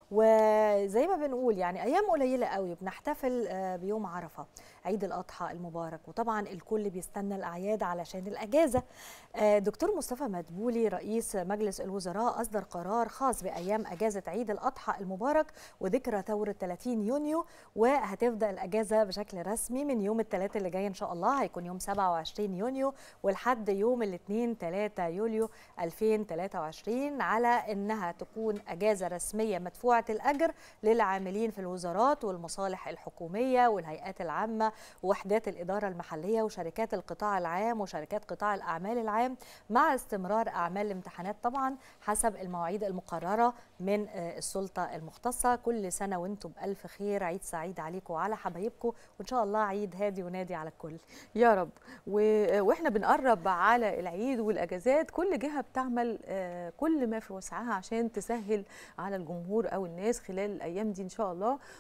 وزي ما بنقول يعني ايام قليله قوي بنحتفل آه، بيوم عرفه عيد الاضحى المبارك وطبعا الكل بيستنى الاعياد علشان الاجازه آه، دكتور مصطفى مدبولي رئيس مجلس الوزراء اصدر قرار خاص بايام اجازه عيد الاضحى المبارك وذكرى ثوره 30 يونيو وهتبدا الاجازه بشكل رسمي من يوم الثلاث اللي جاي ان شاء الله هيكون يوم 27 يونيو ولحد يوم الاثنين 3 يوليو 2023 على انها تكون اجازه رسميه مدفوعه الاجر للعاملين في الوزارات والمصالح الحكوميه والهيئات العامه ووحدات الاداره المحليه وشركات القطاع العام وشركات قطاع الاعمال العام مع استمرار اعمال الامتحانات طبعا حسب المواعيد المقرره من آه، السلطه المختصه كل سنه وانتم بالف خير عيد سعيد عليكم وعلى حبايبكم وان شاء الله عيد هادي ونادي على الكل يا رب و- واحنا بنقرب على العيد والاجازات كل جهه بتعمل آه، كل ما في وسعها عشان تسهل على الجمهور او الناس خلال الايام دي ان شاء الله